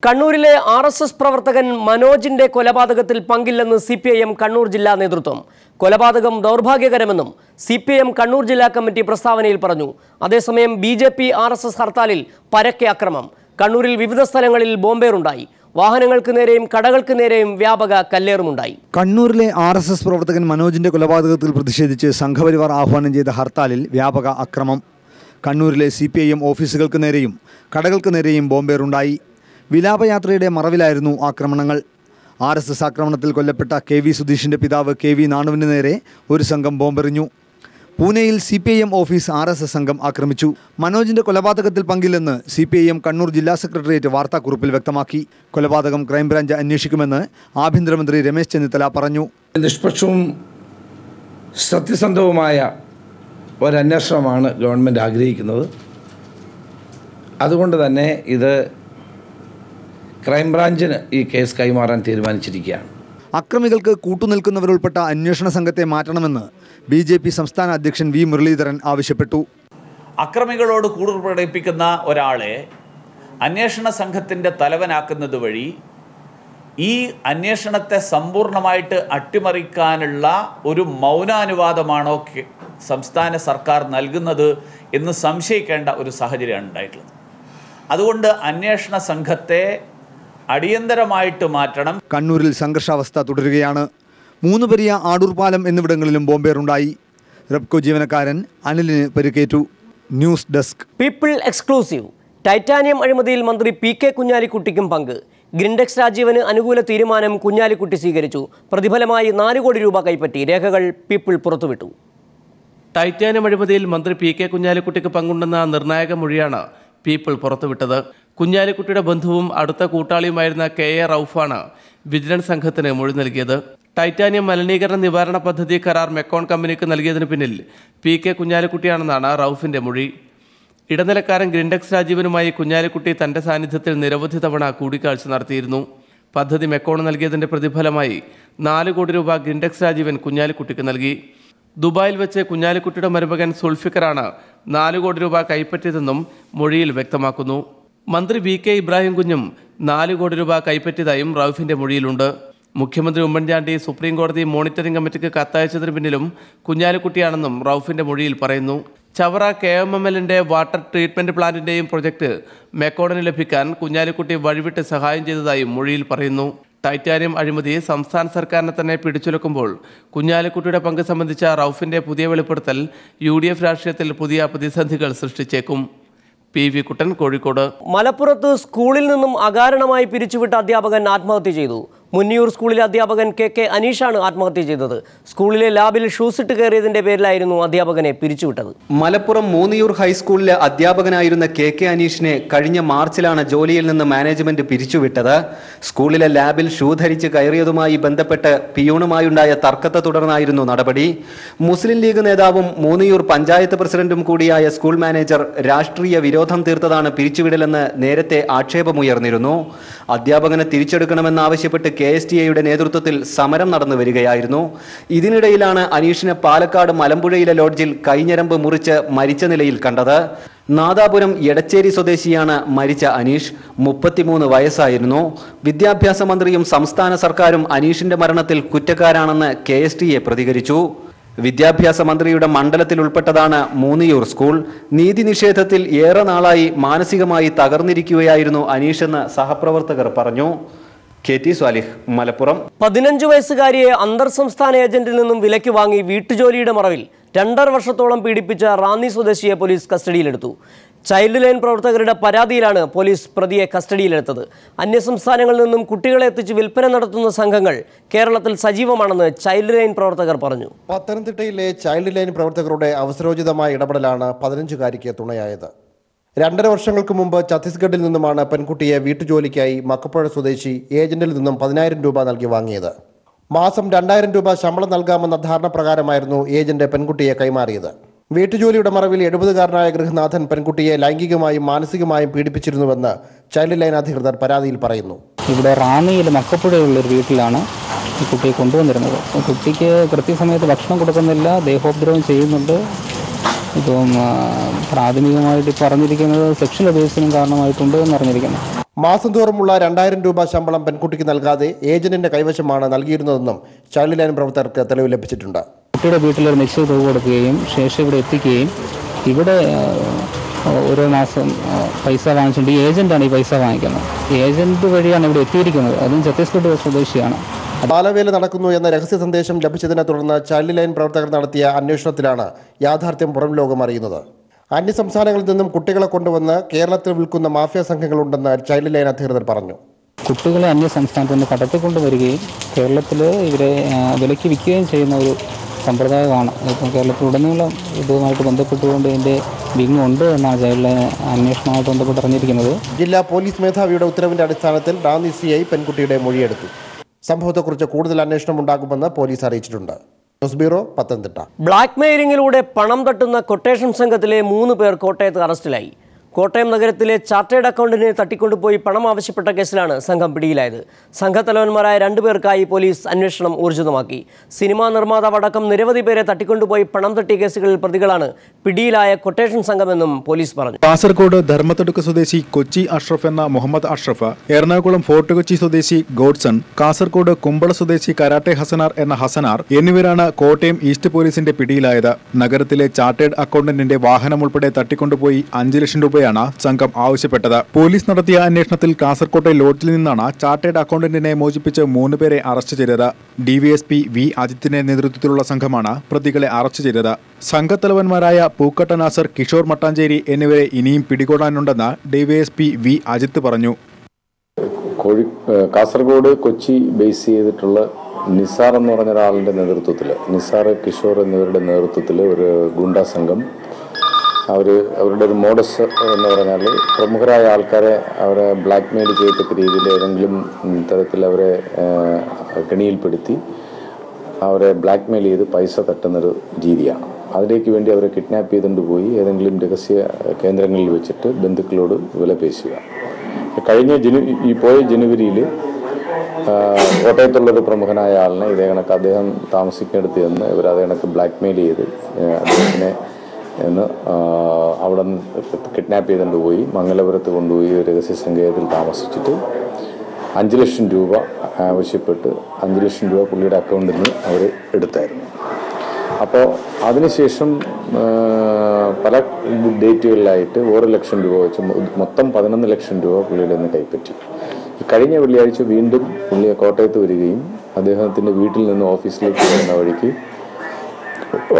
കണ്ണൂരിലെ R S S പ്രവർത്തകൻ മനോജിന്റെ കൊലപാതകത്തിൽ പങ്കില്ലെന്ന് C P I M Kannur ജില്ലാ നേതൃത്വം കൊലപാതകം ദൗർഭാഗ്യകരമെന്നും C P I M Kannur ജില്ലാ കമ്മിറ്റി പ്രസ്താവനയിൽ പറഞ്ഞു അതേസമയം B J P R S S ഹർത്താലിൽ പരക്കെ അക്രമം കണ്ണൂരിൽ വിവിധ സ്ഥലങ്ങളിൽ ബോംബേറുണ്ടായി വാഹനങ്ങൾക്ക് നേരെയും കടകൾക്ക് നേരെയും വ്യാപക കല്ലേറുമുണ്ടായി കണ്ണൂരിലെ ആർ എസ് എസ് പ്രവർത്തകൻ മനോജിന്റെ കൊലപാതകത്തിൽ പ്രതിഷേധിച്ച് സംഘപരിവാർ ആഹ്വാനം ചെയ്ത ഹർത്താലിൽ വ്യാപക അക്രമം കണ്ണൂരിലെ സി പി ഐ എം ഓഫീസുകൾക്ക് നേരെയും കടകൾക്ക് നേരെയും ബോംബേറുണ്ടായി വിലാപയാത്രയുടെ മറവിലായിരുന്നു ആക്രമണങ്ങൾ ആർ എസ് എസ് ആക്രമണത്തിൽ കൊല്ലപ്പെട്ട കെ വി സുധീഷിന്റെ പിതാവ് കെ വി നാണുവിന് നേരെ ഒരു സംഘം ബോംബെറിഞ്ഞു പൂനെയിൽ C P I M office R S S സംഘം ആക്രമിച്ചു മനോജിന്റെ കൊലപാതകത്തിൽ പങ്കില്ലെന്ന് C P I M Kannur ജില്ലാ സെക്രട്ടേറിയറ്റ് വാർത്താക്കുറിപ്പിൽ വ്യക്തമാക്കി കൊലപാതകം ക്രൈംബ്രാഞ്ച് അന്വേഷിക്കുമെന്ന് ആഭ്യന്തരമന്ത്രി രമേശ് ചെന്നിത്തല പറഞ്ഞു നിഷ്പക്ഷവും സത്യസന്ധവുമായ ഒരന്വേഷണമാണ് ഗവൺമെൻറ് ആഗ്രഹിക്കുന്നത് അതുകൊണ്ട് തന്നെ ഇത് ക്രൈംബ്രാഞ്ചിന് ഈ കേസ് കൈമാറാൻ തീരുമാനിച്ചിരിക്കുകയാണ് അക്രമികൾക്ക് കൂട്ടുനിൽക്കുന്നവരുൾപ്പെട്ട അന്വേഷണ സംഘത്തെ മാറ്റണമെന്ന് ബി ജെ പി സംസ്ഥാന അധ്യക്ഷൻ വി മുരളീധരൻ ആവശ്യപ്പെട്ടു അക്രമികളോട് കൂടുതൽ പ്രകടിപ്പിക്കുന്ന ഒരാളെ അന്വേഷണ സംഘത്തിൻ്റെ തലവനാക്കുന്നത് വഴി ഈ അന്വേഷണത്തെ സമ്പൂർണ്ണമായിട്ട് അട്ടിമറിക്കാനുള്ള ഒരു മൗനാനുവാദമാണോ കെ- സംസ്ഥാന സർക്കാർ നൽകുന്നത് എന്ന് സംശയിക്കേണ്ട ഒരു സാഹചര്യമാണ് ഉണ്ടായിട്ടുള്ളത് അതുകൊണ്ട് അന്വേഷണ സംഘത്തെ അടിയന്തരമായിട്ട് മാറ്റണം കണ്ണൂരിൽ സംഘർഷാവസ്ഥ തുടരുകയാണ് മൂന്ന് പെരിയ ആടൂർ പാലം എന്നിവിടങ്ങളിലും ബോംബേറുണ്ടായി റെപ്കോ ജീവനക്കാരൻ അനിലിന് പരിക്കേറ്റു news desk people exclusive titanium അഴിമതിയിൽ മന്ത്രി പി കെ കുഞ്ഞാലിക്കുട്ടിക്കും പങ്ക് ഗ്രിൻഡെക്സ് രാജീവന് അനുകൂല തീരുമാനം കുഞ്ഞാലിക്കുട്ടി സ്വീകരിച്ചു പ്രതിഫലമായി നാല് കോടി രൂപ കൈപ്പറ്റി രേഖകൾ പീപ്പിൾ പുറത്തുവിട്ടു ടൈറ്റാനിയം അഴിമതിയിൽ മന്ത്രി പി കെ കുഞ്ഞാലിക്കുട്ടിക്ക് പങ്കുണ്ടെന്ന നിർണായക മൊഴിയാണ് പീപ്പിൾ പുറത്തുവിട്ടത് കുഞ്ഞാലിക്കുട്ടിയുടെ ബന്ധുവും അടുത്ത കൂട്ടാളിയുമായിരുന്ന കെ എ റൌഫാണ് വിജിലൻസ് സംഘത്തിന് മൊഴി നൽകിയത് ടൈറ്റാനിയം മലിനീകരണ നിവാരണ പദ്ധതി കരാർ മെക്കോൺ കമ്പനിക്ക് നൽകിയതിന് പിന്നിൽ പി കെ കുഞ്ഞാലിക്കുട്ടിയാണെന്നാണ് റൌഫിന്റെ മൊഴി ഇടനിലക്കാരൻ ഗ്രിൻഡെക്സ് രാജീവനുമായി കുഞ്ഞാലിക്കുട്ടി തന്റെ സാന്നിധ്യത്തിൽ നിരവധി തവണ കൂടിക്കാഴ്ച നടത്തിയിരുന്നു പദ്ധതി മെക്കോൺ നൽകിയതിന്റെ പ്രതിഫലമായി നാല് കോടി രൂപ ഗ്രിൻഡെക്സ് രാജീവൻ കുഞ്ഞാലിക്കുട്ടിക്ക് നൽകി ദുബായിൽ വെച്ച് കുഞ്ഞാലിക്കുട്ടിയുടെ മരുമകൻ സുൽഫിക്കറാണ് നാല് കോടി രൂപ കൈപ്പറ്റിയതെന്നും മൊഴിയിൽ വ്യക്തമാക്കുന്നു മന്ത്രി വി കെ ഇബ്രാഹിം കുഞ്ഞും നാല് കോടി രൂപ കൈപ്പറ്റിയതായും റൌഫിന്റെ മൊഴിയിലുണ്ട് മുഖ്യമന്ത്രി ഉമ്മൻചാണ്ടി സുപ്രീം കോടതി മോണിറ്ററിംഗ് കമ്മിറ്റിക്ക് കത്തയച്ചതിന് പിന്നിലും കുഞ്ഞാലിക്കുട്ടിയാണെന്നും റൌഫിന്റെ മൊഴിയിൽ പറയുന്നു ചവറ കെ എം എം എല്ലിന്റെ വാട്ടർ ട്രീറ്റ്മെന്റ് പ്ലാന്റിന്റെയും പ്രൊജക്ട് മെക്കോണിന് ലഭിക്കാൻ കുഞ്ഞാലിക്കുട്ടി വഴിവിട്ട് സഹായം ചെയ്തതായും മൊഴിയിൽ പറയുന്നു ടൈറ്റാനിയം അഴിമതി സംസ്ഥാന സർക്കാരിനെ തന്നെ പിടിച്ചുലക്കുമ്പോൾ കുഞ്ഞാലിക്കുട്ടിയുടെ പങ്ക് സംബന്ധിച്ച റൌഫിന്റെ പുതിയ വെളിപ്പെടുത്തൽ യു ഡി എഫ് രാഷ്ട്രീയത്തിൽ പുതിയ പ്രതിസന്ധികൾ സൃഷ്ടിച്ചേക്കും പി വി കുട്ടൻ കോഴിക്കോട് മലപ്പുറത്ത് സ്കൂളിൽ നിന്നും അകാരണമായി പിരിച്ചുവിട്ട അധ്യാപകൻ ആത്മഹത്യ ചെയ്തു മുന്നിയൂർ സ്കൂളിലെ അധ്യാപകൻ കെ കെ അനീഷാണ് ആത്മഹത്യ ചെയ്തത് സ്കൂളിലെ ലാബിൽ ഷൂസ് ഇട്ട് കയറിയതിന്റെ പേരിലായിരുന്നു അധ്യാപകനെ പിരിച്ചുവിട്ടത് മലപ്പുറം മൂന്നിയൂർ ഹൈസ്കൂളിലെ അധ്യാപകനായിരുന്ന കെ കെ അനീഷിനെ കഴിഞ്ഞ മാർച്ചിലാണ് ജോലിയിൽ നിന്ന് മാനേജ്മെന്റ് പിരിച്ചുവിട്ടത് സ്കൂളിലെ ലാബിൽ ഷൂ ധരിച്ച് കയറിയതുമായി ബന്ധപ്പെട്ട് പിയൂണുമായുണ്ടായ തർക്കത്തെ തുടർന്നായിരുന്നു നടപടി മുസ്ലിം ലീഗ് നേതാവും മൂന്നിയൂർ പഞ്ചായത്ത് പ്രസിഡന്റും കൂടിയായ സ്കൂൾ മാനേജർ രാഷ്ട്രീയ വിരോധം തീർത്തതാണ് പിരിച്ചുവിടലെന്ന് നേരത്തെ ആക്ഷേപമുയർന്നിരുന്നു അധ്യാപകനെ തിരിച്ചെടുക്കണമെന്നാവശ്യപ്പെട്ട് കെ എസ് ടി എയുടെ നേതൃത്വത്തിൽ സമരം നടന്നു വരികയായിരുന്നു ഇതിനിടയിലാണ് അനീഷിനെ പാലക്കാട് മലമ്പുഴയിലെ ലോഡ്ജിൽ കൈഞ്ഞരമ്പ് മുറിച്ച് മരിച്ച നിലയിൽ കണ്ടത് നാദാപുരം എടച്ചേരി സ്വദേശിയാണ് മരിച്ച അനീഷ് മുപ്പത്തിമൂന്ന് വയസ്സായിരുന്നു വിദ്യാഭ്യാസ മന്ത്രിയും സംസ്ഥാന സർക്കാരും അനീഷിന്റെ മരണത്തിൽ കുറ്റക്കാരാണെന്ന് കെ എസ് ടി എ പ്രതികരിച്ചു വിദ്യാഭ്യാസ മന്ത്രിയുടെ മണ്ഡലത്തിൽ ഉൾപ്പെട്ടതാണ് മൂന്നിയൂർ സ്കൂൾ നീതി നിഷേധത്തിൽ ഏറെ നാളായി മാനസികമായി തകർന്നിരിക്കുകയായിരുന്നു അനീഷെന്ന് സഹപ്രവർത്തകർ പറഞ്ഞു കെ ടി സ്വാലിഹ് മലപ്പുറം പതിനഞ്ച് വയസ്സുകാരിയെ അന്തർ സംസ്ഥാന ഏജന്റിൽ നിന്നും വിലയ്ക്ക് വാങ്ങി വീട്ടുജോലിയുടെ മറവിൽ രണ്ടര വർഷത്തോളം പീഡിപ്പിച്ച റാന്നി സ്വദേശിയെ പോലീസ് കസ്റ്റഡിയിലെടുത്തു ചൈൽഡ് ലൈൻ പ്രവർത്തകരുടെ പരാതിയിലാണ് പോലീസ് പ്രതിയെ കസ്റ്റഡിയിലെടുത്തത് അന്യസംസ്ഥാനങ്ങളിൽ നിന്നും കുട്ടികളെ എത്തിച്ച് വിൽപ്പന നടത്തുന്ന സംഘങ്ങൾ കേരളത്തിൽ സജീവമാണെന്ന് ചൈൽഡ് ലൈൻ പ്രവർത്തകർ പറഞ്ഞു പത്തനംതിട്ടയിലെ ചൈൽഡ് ലൈൻ പ്രവർത്തകരുടെ അവസരോചിതമായ ഇടപെടലാണ് പതിനഞ്ചുകാരിക്ക് തുണയായത് രണ്ടര വർഷങ്ങൾക്ക് മുമ്പ് ഛത്തീസ്ഗഡിൽ നിന്നുമാണ് പെൺകുട്ടിയെ വീട്ടുജോലിക്കായി മക്കപ്പുഴ സ്വദേശി ഏജന്റിൽ നിന്നും പതിനായിരം രൂപ നൽകി വാങ്ങിയത് മാസം രണ്ടായിരം രൂപ ശമ്പളം നൽകാമെന്ന ധാരണ പ്രകാരമായിരുന്നു ഏജന്റ് പെൺകുട്ടിയെ കൈമാറിയത് വീട്ടുജോലിയുടെ മറവിൽ എഴുപതുകാരനായ ഗൃഹനാഥൻ പെൺകുട്ടിയെ ലൈംഗികമായും മാനസികമായും പീഡിപ്പിച്ചിരുന്നുവെന്ന് ചൈൽഡ് ലൈൻ അധികൃതർ പരാതിയിൽ പറയുന്നു ഇവിടെ റാന്നിയിൽ മക്കപ്പുഴയുള്ള ഒരു വീട്ടിലാണ് ഈ കുട്ടിയെ കൊണ്ടുവന്നിരുന്നത് കുട്ടിക്ക് കൃത്യസമയത്ത് ഭക്ഷണം കൊടുക്കുന്നില്ല ദേഹോപദ്രവം ചെയ്യുന്നുണ്ട് ഇപ്പം ആ, പ്രാഥമികമായിട്ട് പറഞ്ഞിരിക്കുന്നത് സെക്ഷൽ അബ്യൂസിനും കാരണമായിട്ടുണ്ട് എന്ന് അറിഞ്ഞിരിക്കുന്നു മാസം തോറുമുള്ള രണ്ടായിരം രൂപ ശമ്പളം പെൺകുട്ടിക്ക് നൽകാതെ ഏജന്റിന്റെ കൈവശമാണ് നൽകിയിരുന്നതെന്നും ചൈൽഡ് ലൈൻ പ്രവർത്തകർക്ക് തെളിവ് ലഭിച്ചിട്ടുണ്ട് കുട്ടിയുടെ വീട്ടിൽ ഒരു നിശ്ചിത തുക കൊടുക്കുകയും ശേഷം ഇവിടെ എത്തിക്കുകയും ഇവിടെ ആ, ഓരോ മാസം ആ, പൈസ വാങ്ങിച്ചുകൊണ്ട് ഈ ഏജന്റാണ് ഈ പൈസ വാങ്ങിക്കുന്നത് ഏജന്റ് വഴിയാണ് ഇവിടെ എത്തിയിരിക്കുന്നത് അതും ഛത്തീസ്ഗഡ് സ്വദേശിയാണ് ബാലവേല നടക്കുന്നു എന്ന രഹസ്യ സന്ദേശം ലഭിച്ചതിനെ തുടർന്ന് ചൈൽഡ് ലൈൻ പ്രവർത്തകർ നടത്തിയ അന്വേഷണത്തിലാണ് യാഥാർത്ഥ്യം പുറം ലോകം അറിയുന്നത് അന്യസംസ്ഥാനങ്ങളിൽ നിന്നും കുട്ടികളെ കൊണ്ടുവന്ന് കേരളത്തിൽ വിൽക്കുന്ന മാഫിയ സംഘങ്ങളുണ്ടെന്ന് ചൈൽഡ് ലൈൻ അധികൃതർ പറഞ്ഞു കുട്ടികളെ അന്യ സംസ്ഥാനത്ത് നിന്ന് കടത്തിക്കൊണ്ട് വരികയും കേരളത്തിൽ ഇവരെ ആ, വിലയ്ക്ക് വിൽക്കുകയും ചെയ്യുന്ന ഒരു സമ്പ്രദായമാണ് ഇപ്പം കേരളത്തിലുടനീളം ഇതുമായിട്ട് ബന്ധപ്പെട്ടുകൊണ്ട് ഇതിൻ്റെ വിങ് ഉണ്ട് എന്നാണ് ചൈൽഡ് ലൈൻ അന്വേഷണവുമായിട്ട് ബന്ധപ്പെട്ട് അറിഞ്ഞിരിക്കുന്നത് ജില്ലാ പോലീസ് മേധാവിയുടെ ഉത്തരവിന്റെ അടിസ്ഥാനത്തിൽ റാന്നി സി ഐ പെൺകുട്ടിയുടെ മൊഴിയെടുത്തു സംഭവത്തെക്കുറിച്ച് കൂടുതൽ അന്വേഷണം ഉണ്ടാകുമെന്ന് പോലീസ് അറിയിച്ചിട്ടുണ്ട് ന്യൂസ് ബ്യൂറോ പത്തനംതിട്ട ബ്ലാക്ക് മെയിലിംഗിലൂടെ പണം തട്ടുന്ന കൊട്ടേഷൻ സംഘത്തിലെ മൂന്ന് പേർ കോട്ടയത്ത് അറസ്റ്റിലായി കോട്ടയം നഗരത്തിലെ ചാർട്ടേഡ് അക്കൗണ്ടിനെ തട്ടിക്കൊണ്ടുപോയി പണം ആവശ്യപ്പെട്ട കേസിലാണ് സംഘം പിടിയിലായത് സംഘത്തലവന്മാരായ രണ്ടുപേർക്കായി പോലീസ് അന്വേഷണം ഊർജിതമാക്കി സിനിമാ നിർമ്മാതാവടക്കം നിരവധി പേരെ തട്ടിക്കൊണ്ടുപോയി പണം തട്ടിയ കേസുകളിൽ പ്രതികളാണ് പിടിയിലായ കൊട്ടേഷൻ സംഘമെന്നും പോലീസ് പറഞ്ഞു കാസർഗോഡ് ധർമ്മത്തടുക്ക് സ്വദേശി കൊച്ചി അഷ്റഫ് എന്ന മുഹമ്മദ് അഷ്റഫ് എറണാകുളം ഫോർട്ട് കൊച്ചി സ്വദേശി ഗോഡ്സൺ കാസർഗോഡ് കുമ്പള സ്വദേശി കരാട്ടെ ഹസനാർ എന്ന ഹസനാർ എന്നിവരാണ് കോട്ടയം ഈസ്റ്റ് പോലീസിന്റെ പിടിയിലായത് നഗരത്തിലെ ചാർട്ടേഡ് അക്കൗണ്ടന്റിന്റെ വാഹനം ഉൾപ്പെടെ തട്ടിക്കൊണ്ടുപോയി അഞ്ച് ലക്ഷം രൂപയാണ് സംഘം ആവശ്യപ്പെട്ടത് പോലീസ് നടത്തിയ അന്വേഷണത്തിൽ കാസർകോട്ടെ ലോഡ്ജിൽ നിന്നാണ് ചാർട്ടേഡ് അക്കൗണ്ടന്റിനെ മോചിപ്പിച്ച് മൂന്ന് പേരെ അറസ്റ്റ് ചെയ്തത് ഡിവിഎസ്പി വി അജിത്തിന്റെ നേതൃത്വത്തിലുള്ള സംഘമാണ് പ്രതികളെ അറസ്റ്റ് ചെയ്തത് സംഘത്തലവന്മാരായ പൂക്കട്ട നാസർ കിഷോർ മട്ടാഞ്ചേരി എന്നിവരെ ഇനിയും പിടികൂടാനുണ്ടെന്ന് ഡിവൈഎസ്പി വി അജിത്ത് പറഞ്ഞു കോഴി ഏഹ് കാസർഗോഡ് കൊച്ചി ബേസ് ചെയ്തിട്ടുള്ള നിസാർ എന്ന് പറഞ്ഞ ഒരാളിൻ്റെ നേതൃത്വത്തിൽ നിസാർ കിഷോർ എന്നിവരുടെ നേതൃത്വത്തിൽ ഒരു ഗുണ്ടാ സംഘം അവർ അവരുടെ ഒരു മോഡസ് എന്ന് പറഞ്ഞാൽ പ്രമുഖരായ ആൾക്കാരെ അവരെ ബ്ലാക്ക് മെയിൽ ചെയ്യത്തക്ക രീതിയിൽ ഏതെങ്കിലും ഉം, തരത്തിൽ അവരെ ഏഹ്, കെണിയിൽപ്പെടുത്തി അവരെ ബ്ലാക്ക് മെയിൽ ചെയ്ത് പൈസ തട്ടുന്നൊരു രീതിയാണ് അതിലേക്ക് വേണ്ടി അവരെ കിഡ്നാപ്പ് ചെയ്തുകൊണ്ട് പോയി ഏതെങ്കിലും രഹസ്യ കേന്ദ്രങ്ങളിൽ വെച്ചിട്ട് ബന്ധുക്കളോട് വില പേശുക കഴിഞ്ഞ ജനു ഈ പോയ ജനുവരിയിൽ കോട്ടയത്തുള്ളൊരു പ്രമുഖനായ ആളിനെ ഇതേ കണക്ക് അദ്ദേഹം താമസിക്കുന്നിടത്ത് ചെന്ന് ഇവർ അതേ കണക്ക് ബ്ലാക്ക് മെയിൽ ചെയ്ത് ഏഹ് അദ്ദേഹത്തിനെ എന്ന് അവിടെ കിഡ്നാപ്പ് ചെയ്തുകൊണ്ട് പോയി മംഗലപുരത്ത് കൊണ്ടുപോയി ഒരു രഹസ്യ സങ്കേതത്തിൽ താമസിച്ചിട്ട് അഞ്ച് ലക്ഷം രൂപ ആവശ്യപ്പെട്ട് അഞ്ച് ലക്ഷം രൂപ പുള്ളിയുടെ അക്കൗണ്ടിൽ നിന്ന് അവർ എടുത്തായിരുന്നു അപ്പോൾ അതിനുശേഷം ആ, പല ഡേറ്റുകളിലായിട്ട് ഓരോ ലക്ഷം രൂപ വെച്ച് മൊ- മൊത്തം പതിനൊന്ന് ലക്ഷം രൂപ പുള്ളിയുടെ നിന്ന് കൈപ്പറ്റി ഈ കഴിഞ്ഞ വെള്ളിയാഴ്ച വീണ്ടും പുള്ളിയെ കോട്ടയത്ത് വരികയും അദ്ദേഹത്തിൻ്റെ വീട്ടിൽ നിന്ന് ഓഫീസിലേക്ക് വരുന്ന വഴിക്ക് ഓ,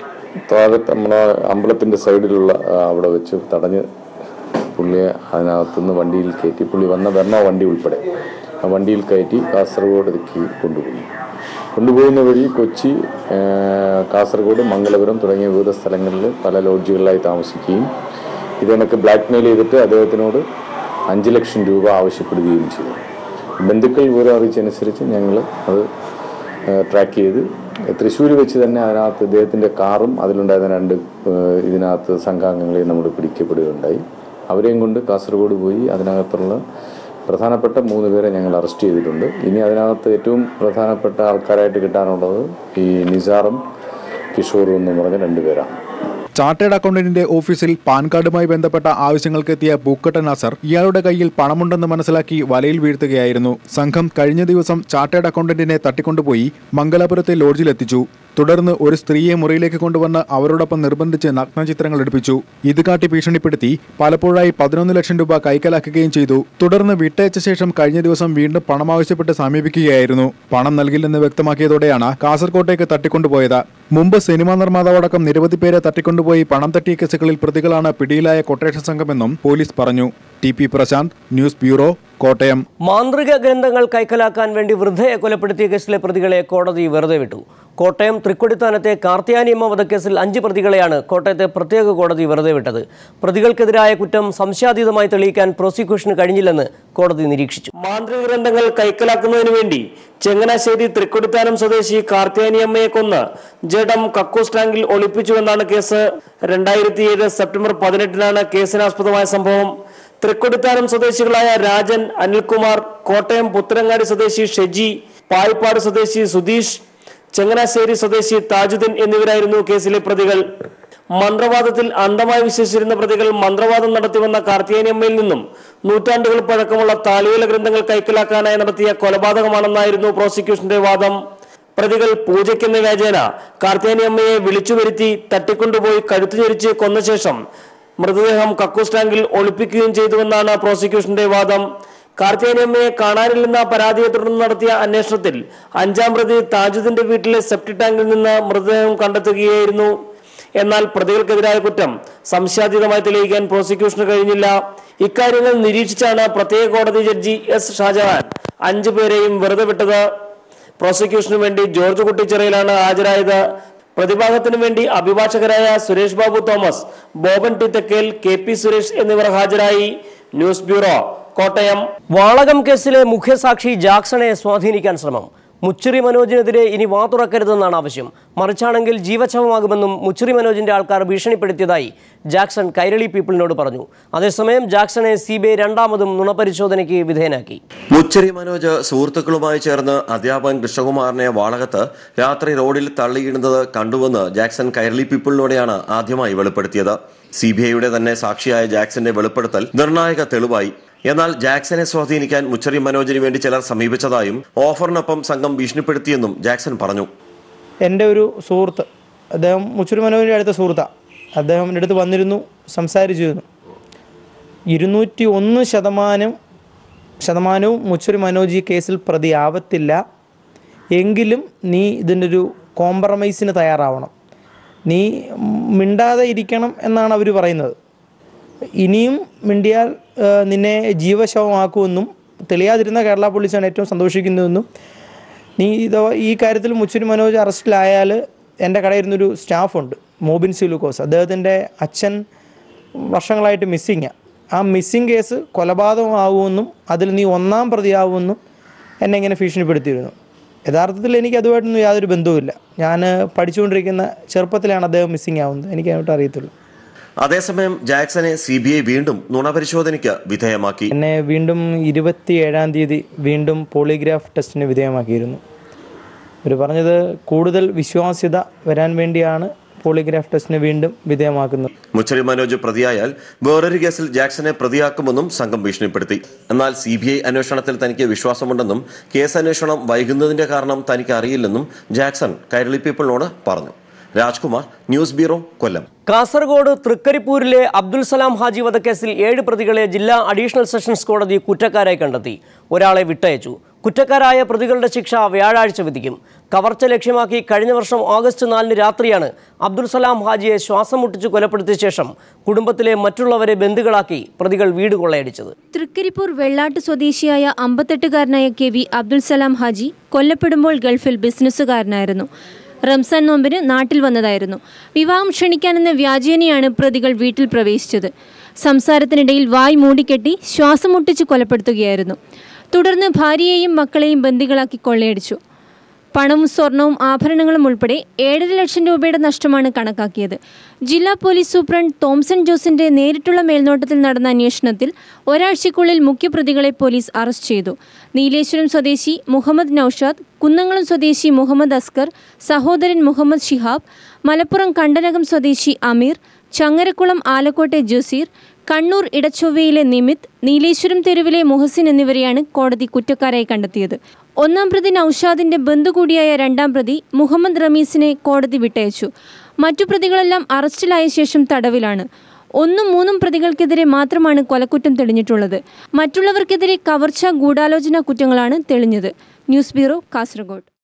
താഴെ നമ്മളെ അമ്പലത്തിൻ്റെ സൈഡിലുള്ള ആ, അവിടെ വെച്ച് തടഞ്ഞ് പുള്ളിയെ അതിനകത്തുനിന്ന് വണ്ടിയിൽ കയറ്റി പുള്ളി വന്ന വെർണ വണ്ടി ഉൾപ്പെടെ ആ വണ്ടിയിൽ കയറ്റി കാസർഗോഡേക്ക് കൊണ്ടുപോയി കൊണ്ടുപോകുന്ന വഴി കൊച്ചി ആ, കാസർഗോഡ് മംഗലപുരം തുടങ്ങിയ വിവിധ സ്ഥലങ്ങളിൽ പല ലോഡ്ജുകളിലായി താമസിക്കുകയും ഇതെനിക്ക് ബ്ലാക്ക് മെയിൽ ചെയ്തിട്ട് അദ്ദേഹത്തിനോട് അഞ്ച് ലക്ഷം രൂപ ആവശ്യപ്പെടുകയും ചെയ്തു ബന്ധുക്കൾ വിവരം അറിയിച്ചനുസരിച്ച് ഞങ്ങൾ അത് ട്രാക്ക് ചെയ്ത് തൃശ്ശൂർ വെച്ച് തന്നെ അതിനകത്ത് ഇദ്ദേഹത്തിൻ്റെ കാറും അതിലുണ്ടായിരുന്ന രണ്ട് ഏഹ്, ഇതിനകത്ത് സംഘാംഗങ്ങളെയും നമ്മൾ പിടിക്കപ്പെടുകയുണ്ടായി അവരെയും കൊണ്ട് കാസർഗോഡ് പോയി അതിനകത്തുള്ള പ്രധാനപ്പെട്ട മൂന്ന് പേരെ ഞങ്ങൾ അറസ്റ്റ് ചെയ്തിട്ടുണ്ട് ഇനി അതിനകത്ത് ഏറ്റവും പ്രധാനപ്പെട്ട ആൾക്കാരായിട്ട് കിട്ടാനുള്ളത് ഈ നിസാറും കിഷോറും എന്ന് പറഞ്ഞ രണ്ടുപേരാണ് ചാർട്ടേഡ് അക്കൗണ്ടന്റിന്റെ ഓഫീസിൽ പാൻ കാർഡുമായി ബന്ധപ്പെട്ട ആവശ്യങ്ങൾക്കെത്തിയ പൂക്കട്ട നാസർ ഇയാളുടെ കയ്യിൽ പണമുണ്ടെന്ന് മനസ്സിലാക്കി വലയിൽ വീഴ്ത്തുകയായിരുന്നു സംഘം കഴിഞ്ഞ ദിവസം ചാർട്ടേഡ് അക്കൗണ്ടന്റിനെ തട്ടിക്കൊണ്ടുപോയി മംഗലാപുരത്തെ ലോഡ്ജിലെത്തിച്ചു തുടർന്ന് ഒരു സ്ത്രീയെ മുറിയിലേക്ക് കൊണ്ടുവന്ന് അവരോടൊപ്പം നിർബന്ധിച്ച് നഗ്നചിത്രങ്ങൾ എടുപ്പിച്ചു ഇത് കാട്ടി ഭീഷണിപ്പെടുത്തി പലപ്പോഴായി പതിനൊന്ന് ലക്ഷം രൂപ കൈക്കലാക്കുകയും ചെയ്തു തുടർന്ന് വിട്ടയച്ച ശേഷം കഴിഞ്ഞ ദിവസം വീണ്ടും പണം ആവശ്യപ്പെട്ട് സമീപിക്കുകയായിരുന്നു പണം നൽകില്ലെന്ന് വ്യക്തമാക്കിയതോടെയാണ് കാസർകോട്ടേക്ക് തട്ടിക്കൊണ്ടുപോയത് മുമ്പ് സിനിമാ നിർമ്മാതാവടക്കം നിരവധി പേരെ തട്ടിക്കൊണ്ടുപോയി പണം തട്ടിയ കേസുകളിൽ പ്രതികളാണ് പിടിയിലായ കൊട്ടേഷൻ സംഘമെന്നും പോലീസ് പറഞ്ഞു T P Prashanth news bureau Kottayam മാന്ത്രിക ഗ്രന്ഥങ്ങൾ കൈക്കലാക്കാൻ വേണ്ടി വൃദ്ധയെ കൊലപ്പെടുത്തിയ കേസിലെ പ്രതികളെ കോടതി വെറുതെ വിട്ടു കോട്ടയം തൃക്കൊടിത്താനത്തെ കാർത്തിയാനിയമ്മ വധക്കേസിൽ അഞ്ച് പ്രതികളെയാണ് കോട്ടയത്തെ പ്രത്യേക കോടതി വെറുതെ വിട്ടത് പ്രതികൾക്കെതിരായ കുറ്റം സംശയാതീതമായി തെളിയിക്കാൻ പ്രോസിക്യൂഷന് കഴിഞ്ഞില്ലെന്ന് കോടതി നിരീക്ഷിച്ചു മാന്ത്രിക ഗ്രന്ഥങ്ങൾ കൈക്കലാക്കുന്നതിന് വേണ്ടി ചെങ്ങനാശ്ശേരി തൃക്കൊടിത്താനം സ്വദേശി കാർത്തിയാനിയമ്മയെ കൊന്ന് ജഡം കക്കൂസ് ടാങ്കിൽ ഒളിപ്പിച്ചുവെന്നാണ് കേസ് രണ്ടായിരത്തി ഏഴ് സെപ്റ്റംബർ പതിനെട്ടിനാണ് കേസിനാസ്പദമായ സംഭവം തൃക്കൊടിത്താനം സ്വദേശികളായ രാജൻ അനിൽകുമാർ കോട്ടയം പുത്തരങ്ങാടി സ്വദേശി ഷെജി പായിപ്പാട് സ്വദേശി സുധീഷ് ചെങ്ങനാശ്ശേരി സ്വദേശി താജുദ്ദീൻ എന്നിവരായിരുന്നു കേസിലെ പ്രതികൾ മന്ത്രവാദത്തിൽ അന്ധമായി വിശ്വസിച്ചിരുന്ന പ്രതികൾ മന്ത്രവാദം നടത്തിവന്ന കാർത്തിയാനിയമ്മയിൽ നിന്നും നൂറ്റാണ്ടുകൾ പഴക്കമുള്ള താളിയോല ഗ്രന്ഥങ്ങൾ കൈക്കലാക്കാനായി നടത്തിയ കൊലപാതകമാണെന്നായിരുന്നു പ്രോസിക്യൂഷന്റെ വാദം പ്രതികൾ പൂജയ്ക്കെന്ന വ്യാജേന കാർത്തിയാനിയമ്മയെ വിളിച്ചു വരുത്തി തട്ടിക്കൊണ്ടുപോയി കഴുത്തു ഞെരിച്ച് കൊന്ന ശേഷം മൃതദേഹം കക്കൂസ് ടാങ്കിൽ ഒളിപ്പിക്കുകയും ചെയ്തുവെന്നാണ് പ്രോസിക്യൂഷന്റെ വാദം കാർത്തിയാനിയമ്മയെ കാണാനില്ലെന്ന പരാതിയെ തുടർന്ന് നടത്തിയ അന്വേഷണത്തിൽ അഞ്ചാം പ്രതി താജുദ്ദീന്റെ വീട്ടിലെ സെപ്റ്റി ടാങ്കിൽ നിന്ന് മൃതദേഹം കണ്ടെത്തുകയായിരുന്നു എന്നാൽ പ്രതികൾക്കെതിരായ കുറ്റം സംശയാതീതമായി തെളിയിക്കാൻ പ്രോസിക്യൂഷന് കഴിഞ്ഞില്ല ഇക്കാര്യങ്ങൾ നിരീക്ഷിച്ചാണ് പ്രത്യേക കോടതി ജഡ്ജി എസ് ഷാജഹാൻ അഞ്ചു പേരെയും വെറുതെ വിട്ടത് പ്രോസിക്യൂഷനു വേണ്ടി ജോർജ് കുട്ടിച്ചിറയിലാണ് ഹാജരായത് പ്രതിഭാഗത്തിനു വേണ്ടി അഭിഭാഷകരായ Suresh Babu Thomas Boban T Thekkel K P Suresh എന്നിവർ ഹാജരായി ന്യൂസ് ബ്യൂറോ കോട്ടയം വാളകം കേസിലെ മുഖ്യസാക്ഷി ജാക്സണെ സ്വാധീനിക്കാൻ ശ്രമം മുച്ചിറി മനോജിനെതിരെ ഇനി വാ തുറക്കരുതെന്നാണ് ആവശ്യം മറിച്ചാണെങ്കിൽ ജീവച്ഛവമാകുമെന്നും മുച്ചിറി മനോജിന്റെ ആൾക്കാർ ഭീഷണിപ്പെടുത്തിയതായി ജാക്സൺ കൈരളി പീപ്പിളിനോട് പറഞ്ഞു അതേസമയം ജാക്സണെ സി ബി ഐ രണ്ടാമതും നുണപരിശോധനയ്ക്ക് വിധേയനാക്കി മുച്ചരി മനോജ് സുഹൃത്തുക്കളുമായി ചേർന്ന് അധ്യാപകൻ കൃഷ്ണകുമാറിനെ വാളകത്ത് രാത്രി റോഡിൽ തള്ളിയിടുന്നത് കണ്ടുവെന്ന് ജാക്സൺ കൈരളി പീപ്പിളിനോടെയാണ് ആദ്യമായി വെളിപ്പെടുത്തിയത് സി ബി ഐയുടെ തന്നെ സാക്ഷിയായ ജാക്സന്റെ വെളിപ്പെടുത്തൽ നിർണായക തെളിവായി എന്നാൽ ജാക്സനെ സ്വാധീനിക്കാൻ മുച്ചറി മനോജിന് വേണ്ടി ചിലർ സമീപിച്ചതായും ഓഫറിനൊപ്പം സംഘം ഭീഷണിപ്പെടുത്തിയെന്നും ജാക്സൺ പറഞ്ഞു എൻ്റെ ഒരു സുഹൃത്ത് അദ്ദേഹം മുച്ചുരി മനോജിൻ്റെ അടുത്ത സുഹൃത്താണ് അദ്ദേഹം എൻ്റെ അടുത്ത് വന്നിരുന്നു സംസാരിച്ചിരുന്നു ഇരുന്നൂറ്റി ഒന്ന് ശതമാനം ശതമാനവും മുച്ചുരി മനോജ് ഈ കേസിൽ പ്രതിയാവത്തില്ല എങ്കിലും നീ ഇതിൻ്റെ ഒരു കോംപ്രമൈസിന് തയ്യാറാവണം നീ മിണ്ടാതെ ഇരിക്കണം എന്നാണ് അവർ പറയുന്നത് ഇനിയും മിണ്ടിയാൽ ആ, നിന്നെ ജീവശവമാക്കുമെന്നും തെളിയാതിരുന്ന കേരള പോലീസാണ് ഏറ്റവും സന്തോഷിക്കുന്നതെന്നും നീ ഇത് ഈ കാര്യത്തിൽ മുച്ചുരി മനോജ് അറസ്റ്റിലായാൽ എൻ്റെ കടയിരുന്നൊരു സ്റ്റാഫുണ്ട് മോബിൻ സിലുക്കോസ് അദ്ദേഹത്തിൻ്റെ അച്ഛൻ വർഷങ്ങളായിട്ട് മിസ്സിങ്ങാണ് ആ മിസ്സിങ് കേസ് കൊലപാതകമാകുമെന്നും അതിൽ നീ ഒന്നാം പ്രതിയാവുമെന്നും എന്നെ ഇങ്ങനെ ഭീഷണിപ്പെടുത്തിയിരുന്നു യഥാർത്ഥത്തിൽ എനിക്ക് അതുമായിട്ടൊന്നും യാതൊരു ബന്ധവുമില്ല ഞാൻ പഠിച്ചുകൊണ്ടിരിക്കുന്ന ചെറുപ്പത്തിലാണ് അദ്ദേഹം മിസ്സിങ് ആവുന്നത് എനിക്ക് അതിനോട്ട് അറിയത്തുള്ളൂ അതേസമയം ജാക്സനെ സി ബി ഐ വീണ്ടും നുണപരിശോധനയ്ക്ക് വിധേയമാക്കി എന്നെ വീണ്ടും ഇരുപത്തി ഏഴാം തീയതി വീണ്ടും പോളിഗ്രാഫ് ടെസ്റ്റിന് വിധേയമാക്കിയിരുന്നു അവർ പറഞ്ഞത് കൂടുതൽ വിശ്വാസ്യത വരാൻ വേണ്ടിയാണ് പോളിഗ്രാഫ് ടെസ്റ്റിന് വീണ്ടും വിധേയമാക്കുന്നത് മുച്ചറി മനോജ് പ്രതിയായാൽ വേറൊരു കേസിൽ ജാക്സനെ പ്രതിയാക്കുമെന്നും സംഘം ഭീഷണിപ്പെടുത്തി എന്നാൽ സി ബി ഐ അന്വേഷണത്തിൽ തനിക്ക് വിശ്വാസമുണ്ടെന്നും കേസ് അന്വേഷണം വൈകുന്നതിന്റെ കാരണം തനിക്ക് അറിയില്ലെന്നും ജാക്സൺ കൈരളി പീപ്പിളിനോട് പറഞ്ഞു രാജ്കുമാർ ന്യൂസ് ബ്യൂറോ കൊല്ലം കാസർഗോഡ് തൃക്കരിപ്പൂരിലെ അബ്ദുൽ സലാം ഹാജി വധക്കേസിൽ ഏഴ് പ്രതികളെ ജില്ലാ അഡീഷണൽ സെഷൻസ് കോടതി കുറ്റക്കാരായി കണ്ടെത്തി ഒരാളെ വിട്ടയച്ചു കുറ്റക്കാരായ പ്രതികളുടെ ശിക്ഷ വ്യാഴാഴ്ച വിധിക്കും കവർച്ച ലക്ഷ്യമാക്കി കഴിഞ്ഞ വർഷം ഓഗസ്റ്റ് നാലിന് രാത്രിയാണ് അബ്ദുൽ സലാം ഹാജിയെ ശ്വാസം മുട്ടിച്ച് കൊലപ്പെടുത്തിയ ശേഷം കുടുംബത്തിലെ മറ്റുള്ളവരെ ബന്ധുക്കളാക്കി പ്രതികൾ വീട് കൊള്ളയടിച്ചത് തൃക്കരിപ്പൂർ വെള്ളാട്ട് സ്വദേശിയായ അമ്പത്തെട്ടുകാരനായ കെ വി അബ്ദുൽ സലാം ഹാജി കൊല്ലപ്പെടുമ്പോൾ ഗൾഫിൽ ബിസിനസ്സുകാരനായിരുന്നു റംസാൻ നോമ്പിന് നാട്ടിൽ വന്നതായിരുന്നു വിവാഹം ക്ഷണിക്കാനെന്ന വ്യാജേനയാണ് പ്രതികൾ വീട്ടിൽ പ്രവേശിച്ചത് സംസാരത്തിനിടയിൽ വായ് മൂടിക്കെട്ടി ശ്വാസം മുട്ടിച്ച് കൊലപ്പെടുത്തുകയായിരുന്നു തുടർന്ന് ഭാര്യയെയും മക്കളെയും ബന്ദികളാക്കി കൊള്ളയടിച്ചു പണവും സ്വർണവും ആഭരണങ്ങളും ഉൾപ്പെടെ ഏഴര ലക്ഷം രൂപയുടെ നഷ്ടമാണ് കണക്കാക്കിയത് ജില്ലാ പോലീസ് സൂപ്രണ്ട് തോംസൺ ജോസിന്റെ നേരിട്ടുള്ള മേൽനോട്ടത്തിൽ നടന്ന അന്വേഷണത്തിൽ ഒരാഴ്ചയ്ക്കുള്ളിൽ മുഖ്യപ്രതികളെ പോലീസ് അറസ്റ്റ് ചെയ്തു നീലേശ്വരം സ്വദേശി മുഹമ്മദ് നൌഷാദ് കുന്നംകുളം സ്വദേശി മുഹമ്മദ് അസ്കർ സഹോദരൻ മുഹമ്മദ് ഷിഹാബ് മലപ്പുറം കണ്ടനകം സ്വദേശി അമീർ ചങ്ങരക്കുളം ആലക്കോട്ടെ ജസീർ കണ്ണൂർ ഇടച്ചൊവ്വയിലെ നിമിത് നീലേശ്വരം തെരുവിലെ മുഹസിൻ എന്നിവരെയാണ് കോടതി കുറ്റക്കാരായി കണ്ടെത്തിയത് ഒന്നാം പ്രതി നൌഷാദിന്റെ ബന്ധു കൂടിയായ രണ്ടാം പ്രതി മുഹമ്മദ് റമീസിനെ കോടതി വിട്ടയച്ചു മറ്റു പ്രതികളെല്ലാം അറസ്റ്റിലായ ശേഷം തടവിലാണ് ഒന്നും മൂന്നും പ്രതികൾക്കെതിരെ മാത്രമാണ് കൊലക്കുറ്റം തെളിഞ്ഞിട്ടുള്ളത് മറ്റുള്ളവർക്കെതിരെ കവർച്ച ഗൂഢാലോചന കുറ്റങ്ങളാണ് തെളിഞ്ഞത് ന്യൂസ് ബ്യൂറോ കാസർഗോഡ്